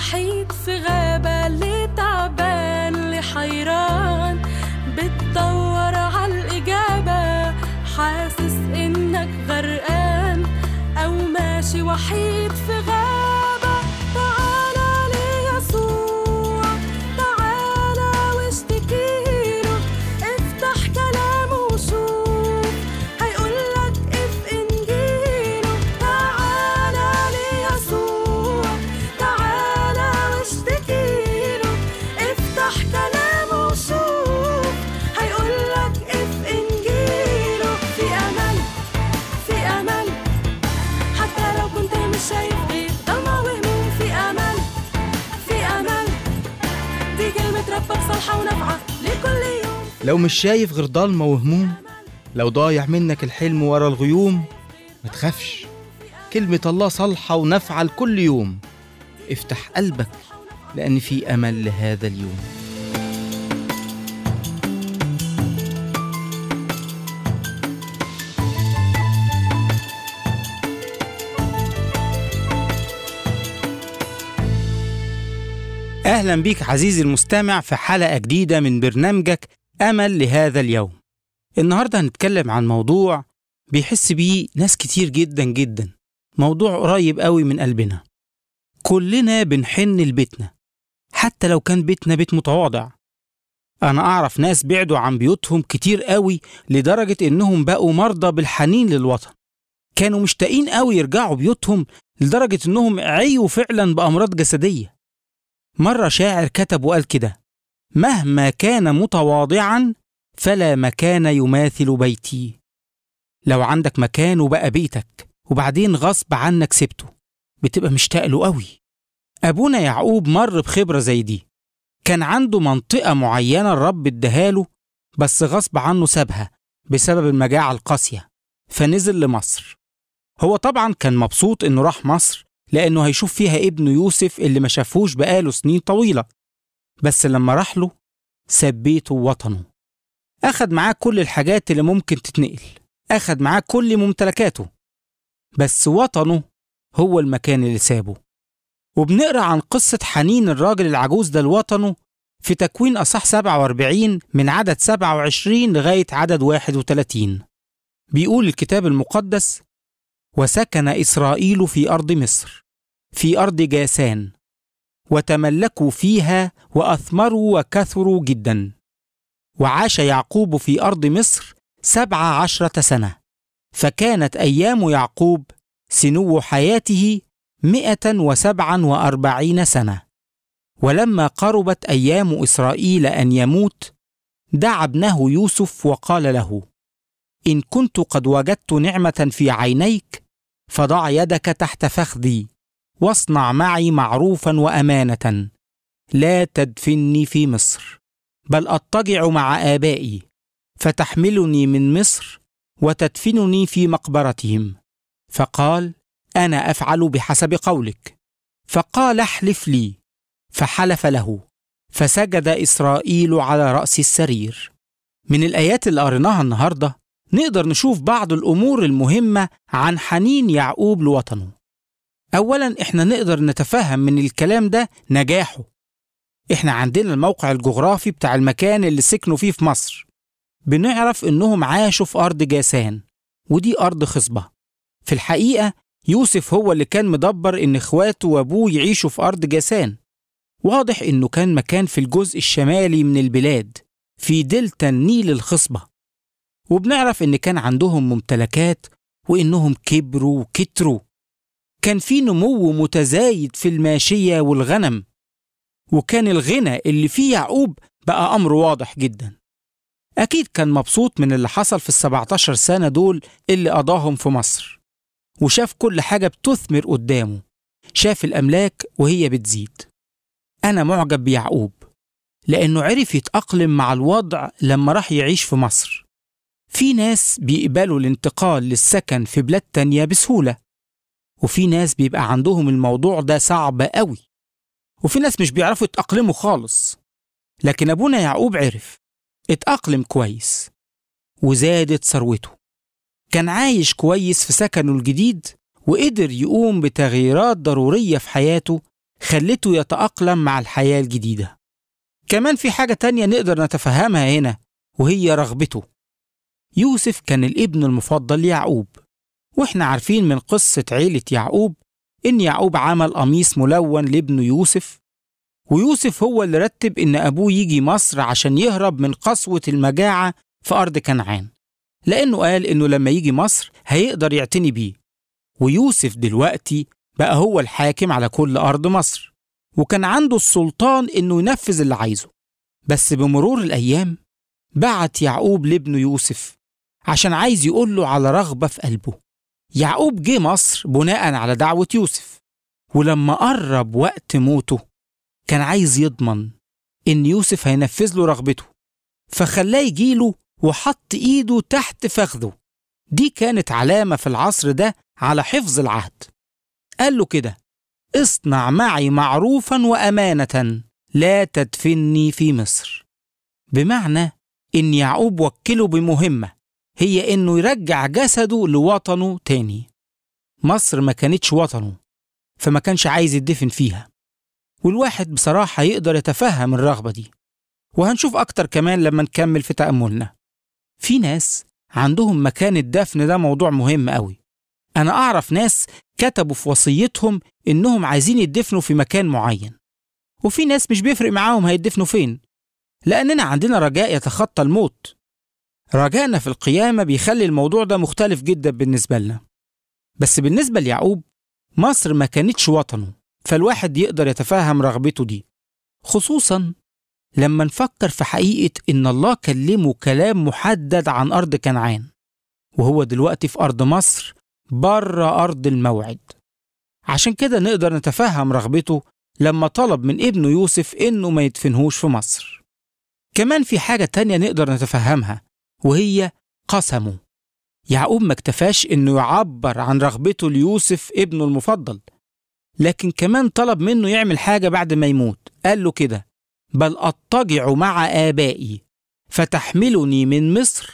وحيد في غابة اللي تعبان اللي حيران بتدور عالإجابة حاسس إنك غرقان أو ماشي وحيد في غابة تعالى ليسوع تعالى واشتكيله افتح كلامه وشوف هيقولك اف انجيله تعالى ليسوع تعالى واشتكيله افتح كلامه وشوف هيقولك اف انجيله في امل في امل حتى لو كنت مش شايف غير ضلمة وهموم في امل في امل دي كلمة ربك صالحة ونافعة لكل يوم لو مش شايف غير ضلمة وهموم لو ضايع منك الحلم ورا الغيوم ما تخافش كلمة الله صالحة ونافعة لكل يوم افتح قلبك لأن في أمل لهذا اليوم أهلا بيك عزيزي المستمع في حلقة جديدة من برنامجك أمل لهذا اليوم النهاردة هنتكلم عن موضوع بيحس بيه ناس كتير جدا جدا موضوع قريب قوي من قلبنا كلنا بنحن لبيتنا حتى لو كان بيتنا بيت متواضع أنا أعرف ناس بعدوا عن بيوتهم كتير قوي لدرجة إنهم بقوا مرضى بالحنين للوطن كانوا مشتاقين قوي يرجعوا بيوتهم لدرجة إنهم عيوا فعلا بأمراض جسدية مرة شاعر كتب وقال كده مهما كان متواضعا فلا مكان يماثل بيتي لو عندك مكان وبقى بيتك وبعدين غصب عنك سبته بتبقى مشتاق له قوي أبونا يعقوب مر بخبرة زي دي كان عنده منطقة معينة الرب اداهاله بس غصب عنه سابها بسبب المجاعة القاسية فنزل لمصر هو طبعا كان مبسوط انه راح مصر لأنه هيشوف فيها ابنه يوسف اللي ما شافوش بقاله سنين طويلة بس لما راح له ساب بيته ووطنه أخد معاه كل الحاجات اللي ممكن تتنقل أخد معاه كل ممتلكاته بس وطنه هو المكان اللي سابه وبنقرأ عن قصة حنين الراجل العجوز ده لوطنه في تكوين أصح 47 من عدد 27 لغاية عدد 31 بيقول الكتاب المقدس وسكن إسرائيل في أرض مصر في أرض جاسان وتملكوا فيها وأثمروا وكثروا جدا وعاش يعقوب في أرض مصر سبع عشرة سنة فكانت أيام يعقوب سنو حياته مئة وسبعا وأربعين سنة ولما قربت أيام إسرائيل أن يموت دعا ابنه يوسف وقال له إن كنت قد وجدت نعمة في عينيك فضع يدك تحت فخذي واصنع معي معروفا وأمانة لا تدفني في مصر بل أضطجع مع آبائي فتحملني من مصر وتدفنني في مقبرتهم فقال أنا أفعل بحسب قولك فقال احلف لي فحلف له فسجد إسرائيل على رأس السرير من الآيات اللي قريناها النهارده نقدر نشوف بعض الأمور المهمة عن حنين يعقوب لوطنه. أولاً إحنا نقدر نتفهم من الكلام ده نجاحه. إحنا عندنا الموقع الجغرافي بتاع المكان اللي سكنوا فيه في مصر. بنعرف إنهم عاشوا في أرض جاسان ودي أرض خصبة. في الحقيقة يوسف هو اللي كان مدبر إن إخواته وأبوه يعيشوا في أرض جاسان. واضح إنه كان مكان في الجزء الشمالي من البلاد في دلتا النيل الخصبه. وبنعرف إن كان عندهم ممتلكات وإنهم كبروا وكتروا كان في نمو متزايد في الماشية والغنم وكان الغنى اللي فيه يعقوب بقى أمر واضح جدا أكيد كان مبسوط من اللي حصل في السبعتاشر سنة دول اللي قضاهم في مصر وشاف كل حاجة بتثمر قدامه شاف الأملاك وهي بتزيد أنا معجب بيعقوب لأنه عرف يتأقلم مع الوضع لما راح يعيش في مصر في ناس بيقبلوا الانتقال للسكن في بلاد تانية بسهولة وفي ناس بيبقى عندهم الموضوع ده صعب قوي وفي ناس مش بيعرفوا يتأقلموا خالص لكن أبونا يعقوب عرف اتأقلم كويس وزادت ثروته كان عايش كويس في سكنه الجديد وقدر يقوم بتغييرات ضرورية في حياته خلته يتأقلم مع الحياة الجديدة كمان في حاجة تانية نقدر نتفهمها هنا وهي رغبته يوسف كان الابن المفضل ليعقوب واحنا عارفين من قصة عيلة يعقوب إن يعقوب عمل قميص ملون لابنه يوسف ويوسف هو اللي رتب إن أبوه يجي مصر عشان يهرب من قسوة المجاعة في أرض كنعان لأنه قال إنه لما يجي مصر هيقدر يعتني بيه ويوسف دلوقتي بقى هو الحاكم على كل أرض مصر وكان عنده السلطان إنه ينفذ اللي عايزه بس بمرور الأيام بعت يعقوب لابنه يوسف عشان عايز يقول له على رغبة في قلبه يعقوب جه مصر بناء على دعوة يوسف ولما قرب وقت موته كان عايز يضمن إن يوسف هينفذ له رغبته فخلاه يجيله وحط إيده تحت فخذه دي كانت علامة في العصر ده على حفظ العهد قال له كده اصنع معي معروفا وأمانة لا تدفني في مصر بمعنى إن يعقوب وكله بمهمة هي إنه يرجع جسده لوطنه تاني مصر ما كانتش وطنه فما كانش عايز يدفن فيها والواحد بصراحة يقدر يتفهم الرغبة دي وهنشوف أكتر كمان لما نكمل في تأملنا في ناس عندهم مكان الدفن ده موضوع مهم قوي أنا أعرف ناس كتبوا في وصيتهم إنهم عايزين يدفنوا في مكان معين وفي ناس مش بيفرق معاهم هيدفنوا فين لأننا عندنا رجاء يتخطى الموت رجائنا في القيامة بيخلي الموضوع ده مختلف جدا بالنسبة لنا بس بالنسبة ليعقوب مصر ما كانتش وطنه فالواحد يقدر يتفهم رغبته دي خصوصا لما نفكر في حقيقة إن الله كلمه كلام محدد عن أرض كنعان وهو دلوقتي في أرض مصر بره أرض الموعد عشان كده نقدر نتفهم رغبته لما طلب من ابنه يوسف إنه ما يدفنهوش في مصر كمان في حاجة تانية نقدر نتفهمها وهي قسمه يعقوب ما اكتفاش إنه يعبر عن رغبته ليوسف ابنه المفضل لكن كمان طلب منه يعمل حاجة بعد ما يموت قال له كده بل أضطجع مع آبائي فتحملني من مصر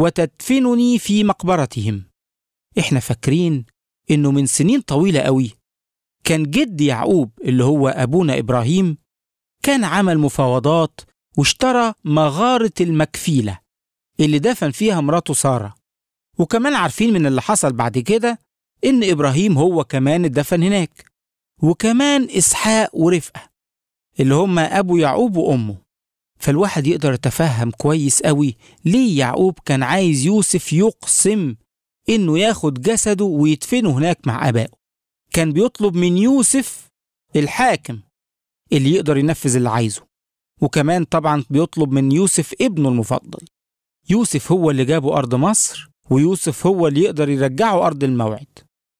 وتدفنني في مقبرتهم احنا فاكرين انه من سنين طويلة قوي كان جد يعقوب اللي هو أبونا إبراهيم كان عمل مفاوضات واشترى مغارة المكفيلة اللي دفن فيها مراته سارة وكمان عارفين من اللي حصل بعد كده إن إبراهيم هو كمان اتدفن هناك وكمان إسحاق ورفقة اللي هم أبو يعقوب وأمه فالواحد يقدر يتفهم كويس قوي ليه يعقوب كان عايز يوسف يقسم إنه ياخد جسده ويدفنه هناك مع آبائه كان بيطلب من يوسف الحاكم اللي يقدر ينفذ اللي عايزه وكمان طبعا بيطلب من يوسف ابنه المفضل يوسف هو اللي جابه أرض مصر ويوسف هو اللي يقدر يرجعه أرض الموعد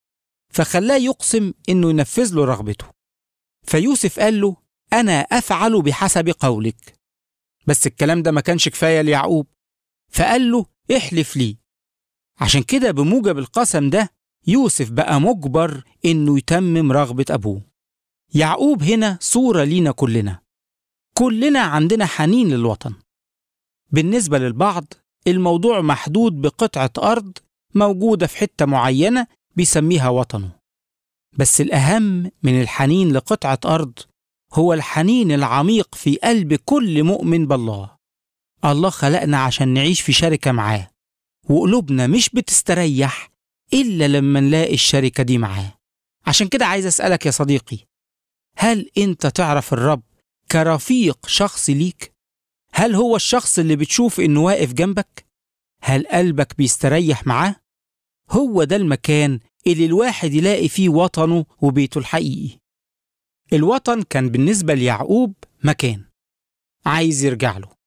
فخلاه يقسم إنه ينفذ له رغبته فيوسف قال له أنا أفعل بحسب قولك بس الكلام ده ما كانش كفاية ليعقوب فقال له احلف لي عشان كده بموجب القسم ده يوسف بقى مجبر إنه يتمم رغبة أبوه يعقوب هنا صورة لينا كلنا كلنا عندنا حنين للوطن بالنسبة للبعض الموضوع محدود بقطعة أرض موجودة في حتة معينة بيسميها وطنه بس الأهم من الحنين لقطعة أرض هو الحنين العميق في قلب كل مؤمن بالله الله خلقنا عشان نعيش في شركة معاه وقلوبنا مش بتستريح إلا لما نلاقي الشركة دي معاه عشان كده عايز أسألك يا صديقي هل أنت تعرف الرب كرفيق شخصي ليك؟ هل هو الشخص اللي بتشوف إنه واقف جنبك؟ هل قلبك بيستريح معاه؟ هو ده المكان اللي الواحد يلاقي فيه وطنه وبيته الحقيقي الوطن كان بالنسبة ليعقوب مكان عايز يرجع له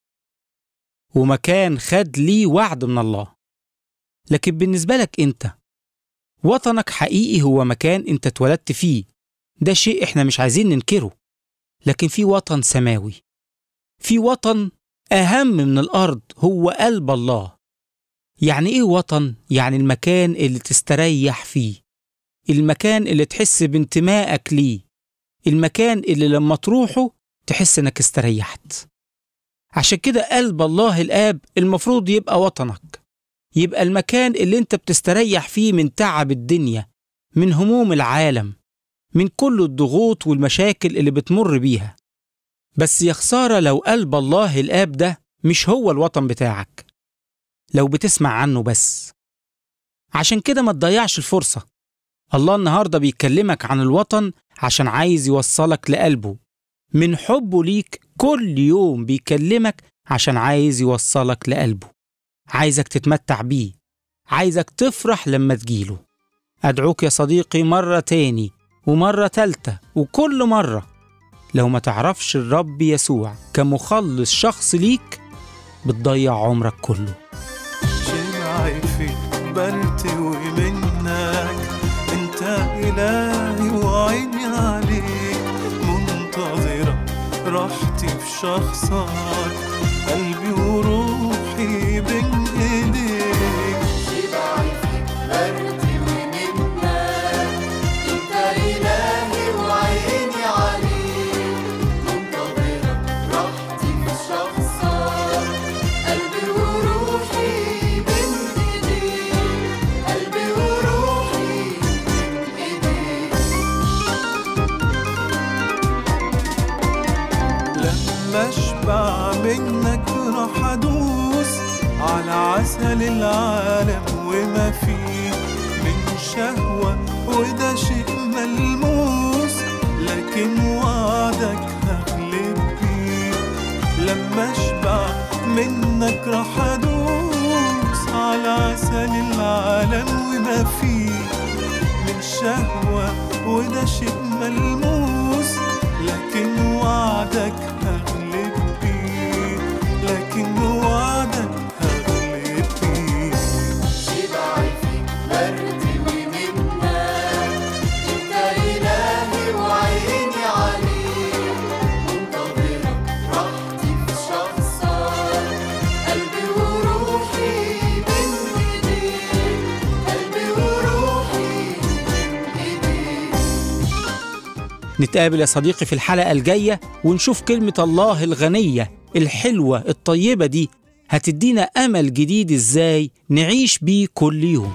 ومكان خد ليه وعد من الله لكن بالنسبة لك أنت وطنك حقيقي هو مكان أنت اتولدت فيه ده شيء إحنا مش عايزين ننكره لكن في وطن سماوي في وطن أهم من الأرض هو قلب الله يعني إيه وطن؟ يعني المكان اللي تستريح فيه المكان اللي تحس بانتمائك ليه المكان اللي لما تروحه تحس انك استريحت عشان كده قلب الله الآب المفروض يبقى وطنك يبقى المكان اللي انت بتستريح فيه من تعب الدنيا من هموم العالم من كل الضغوط والمشاكل اللي بتمر بيها بس يا خسارة لو قلب الله الآب ده مش هو الوطن بتاعك لو بتسمع عنه بس عشان كده ما تضيعش الفرصة الله النهاردة بيكلمك عن الوطن عشان عايز يوصلك لقلبه من حبه ليك كل يوم بيكلمك عشان عايز يوصلك لقلبه عايزك تتمتع بيه عايزك تفرح لما تجيله أدعوك يا صديقي مرة تاني ومرة تالتة وكل مرة لو ما تعرفش الرب يسوع كمخلص شخص ليك بتضيع عمرك كله شمعي فيك برتوي منك انت الهي وعيني عليك منتظرة راحتي في شخصك قلبي وروحي بين ايديك شبعي فيك برتوي منك انت الهي وعيني عليك منتظرة راحتي في شخصك قلبي وروحي بين ايديك قلبي وروحي بين ايديك لما اشبع منك راح ادوس على عسل العالم وما فيه من شهوة وده شيء ملموس لكن وعدك هغلب بيه لما اشبع منك راح ادوس على عسل العالم وما فيه من شهوة وده شيء ملموس لكن وعدك هغلب بيه لكن وعدك هغلب بيه شبعي فيك برتوي منك انت الهي وعيني عليك منتظرة راحتي في شخصك قلبي وروحي بين ايديك قلبي وروحي بين ايديك نتقابل يا صديقي في الحلقة الجاية ونشوف كلمة الله الغنية الحلوة الطيبة دي هتدينا أمل جديد إزاي نعيش بيه كل يوم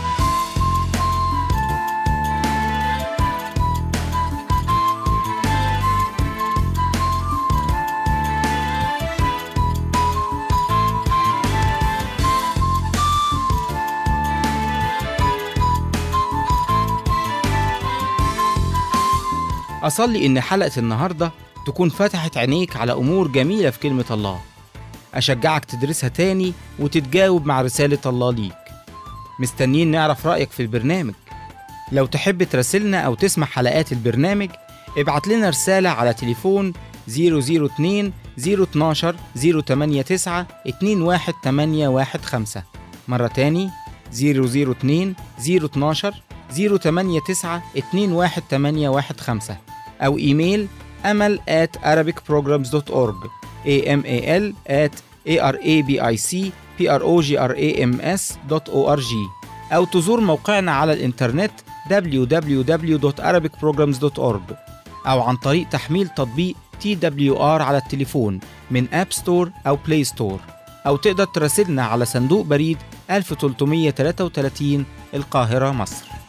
أصلي إن حلقة النهاردة تكون فتحت عينيك على أمور جميلة في كلمة الله أشجعك تدرسها تاني وتتجاوب مع رسالة الله ليك مستنيين نعرف رأيك في البرنامج لو تحب تراسلنا أو تسمع حلقات البرنامج ابعت لنا رسالة على تليفون 002 012 089 21815 مرة تاني 002 012 089 21815 أو إيميل أمل at arabicprograms.org amal at arabicprograms.org أو تزور موقعنا على الإنترنت www.arabicprograms.org أو عن طريق تحميل تطبيق TWR على التليفون من أب ستور أو بلاي ستور أو تقدر تراسلنا على صندوق بريد 1333 القاهرة مصر